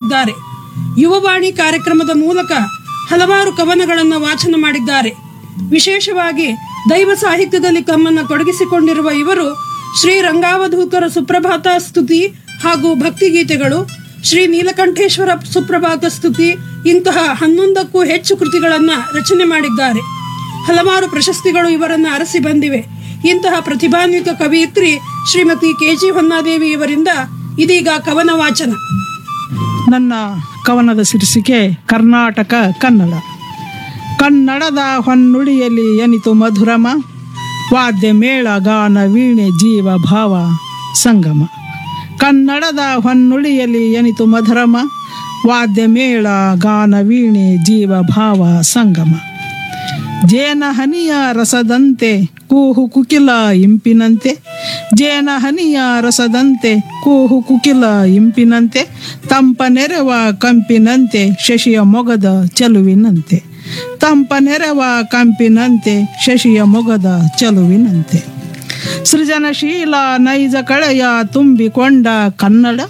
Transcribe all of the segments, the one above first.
ಮಾಡಿದ್ದಾರೆ ಯುವವಾಣಿ ಕಾರ್ಯಕ್ರಮದ ಮೂಲಕ ಹಲವಾರು ಕವನಗಳನ್ನು ವಾಚನ ಮಾಡಿದ್ದಾರೆ ವಿಶೇಷವಾಗಿ ದೈವ ಸಾಹಿತ್ಯದಲ್ಲಿ ತಮ್ಮನ್ನು ತೊಡಗಿಸಿಕೊಂಡಿರುವ ಇವರು ಶ್ರೀ ರಂಗಾವಧೂತರ ಸುಪ್ರಭಾತ ಸ್ತುತಿ ಹಾಗೂ ಭಕ್ತಿಗೀತೆಗಳು ಶ್ರೀ ನೀಲಕಂಠೇಶ್ವರ ಸುಪ್ರಭಾತ ಸ್ತುತಿ ಇಂತಹ ಹನ್ನೊಂದಕ್ಕೂ ಹೆಚ್ಚು ಕೃತಿಗಳನ್ನು ರಚನೆ ಮಾಡಿದ್ದಾರೆ ಹಲವಾರು ಪ್ರಶಸ್ತಿಗಳು ಇವರನ್ನು ಅರಸಿ ಬಂದಿವೆ ಇಂತಹ ಪ್ರತಿಭಾನ್ವಿತ ಕವಿಯಿತ್ರಿ ಶ್ರೀಮತಿ ಕೆ ಜಿ ಹೊನ್ನಾದೇವಿ ಇವರಿಂದ ಇದೀಗ ಕವನ ವಾಚನ ನನ್ನ ಕವನದ ಶೀರ್ಷಿಕೆ ಕರ್ನಾಟಕ ಕನ್ನಡ ಕನ್ನಡದ ಹೊನ್ನುಡಿಯಲ್ಲಿ ಎನಿತು ಮಧುರಮ ವಾದ್ಯ ಮೇಳ ಗಾನ ವೀಣೆ ಜೀವ ಭಾವ ಸಂಗಮ ಕನ್ನಡದ ಹೊನ್ನುಡಿಯಲ್ಲಿ ಎನಿತು ಮಧುರಮ ವಾದ್ಯ ಮೇಳ ಗಾನ ವೀಣೆ ಜೀವ ಭಾವ ಸಂಗಮ ಜೇನ ಹನಿಯ ರಸದಂತೆ ಕೂಹು ಕುಕಿಲ ಇಂಪಿನಂತೆ ಜೇನ ಹನಿಯ ರಸದಂತೆ ಕೂಹು ಕುಕಿಲ ಇಂಪಿನಂತೆ ತಂಪ ನೆರವ ಕಂಪಿನಂತೆ ಶಶಿಯ ಮೊಗದ ಚೆಲುವಿನಂತೆ ತಂಪ ನೆರವ ಕಂಪಿನಂತೆ ಶಶಿಯ ಮೊಗದ ಚೆಲುವಿನಂತೆ ಸೃಜನಶೀಲ ನೈಜ ಕಳೆಯ ತುಂಬಿಕೊಂಡ ಕನ್ನಡ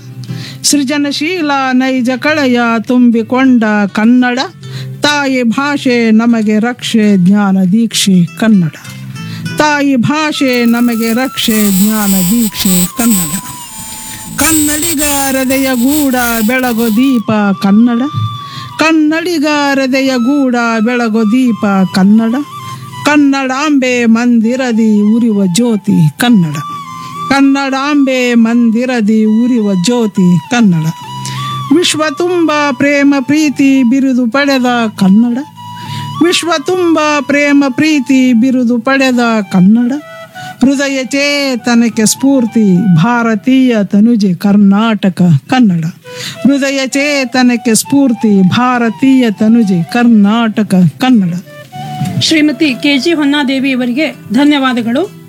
ಸೃಜನಶೀಲ ನೈಜ ಕಳೆಯ ತುಂಬಿಕೊಂಡ ಕನ್ನಡ ತಾಯಿ ಭಾಷೆ ನಮಗೆ ರಕ್ಷೆ ಜ್ಞಾನ ದೀಕ್ಷೆ ಕನ್ನಡ ತಾಯಿ ಭಾಷೆ ನಮಗೆ ರಕ್ಷೆ ಜ್ಞಾನ ದೀಕ್ಷೆ ಕನ್ನಡ ಕನ್ನಡಿಗ ಹೃದಯ ಗೂಡ ಬೆಳಗೋ ದೀಪ ಕನ್ನಡ ಕನ್ನಡಿಗ ಹೃದಯ ಗೂಡ ಬೆಳಗೋ ದೀಪ ಕನ್ನಡ ಕನ್ನಡಾಂಬೆ ಮಂದಿರದಿ ಉರಿವ ಜ್ಯೋತಿ ಕನ್ನಡ ಕನ್ನಡಾಂಬೆ ಮಂದಿರದಿ ಉರಿವ ಜ್ಯೋತಿ ಕನ್ನಡ ವಿಶ್ವ ತುಂಬ ಪ್ರೇಮ ಪ್ರೀತಿ ಬಿರುದು ಪಡೆದ ಕನ್ನಡ ವಿಶ್ವ ತುಂಬ ಪ್ರೇಮ ಪ್ರೀತಿ ಬಿರುದು ಪಡೆದ ಕನ್ನಡ ಹೃದಯ ಚೇತನಕ್ಕೆ ಸ್ಫೂರ್ತಿ ಭಾರತೀಯ ತನುಜೆ ಕರ್ನಾಟಕ ಕನ್ನಡ ಹೃದಯ ಚೇತನಕ್ಕೆ ಸ್ಫೂರ್ತಿ ಭಾರತೀಯ ತನುಜೆ ಕರ್ನಾಟಕ ಕನ್ನಡ ಶ್ರೀಮತಿ ಕೆ ಜಿ ಹೊನ್ನಾದೇವಿ ಇವರಿಗೆ ಧನ್ಯವಾದಗಳು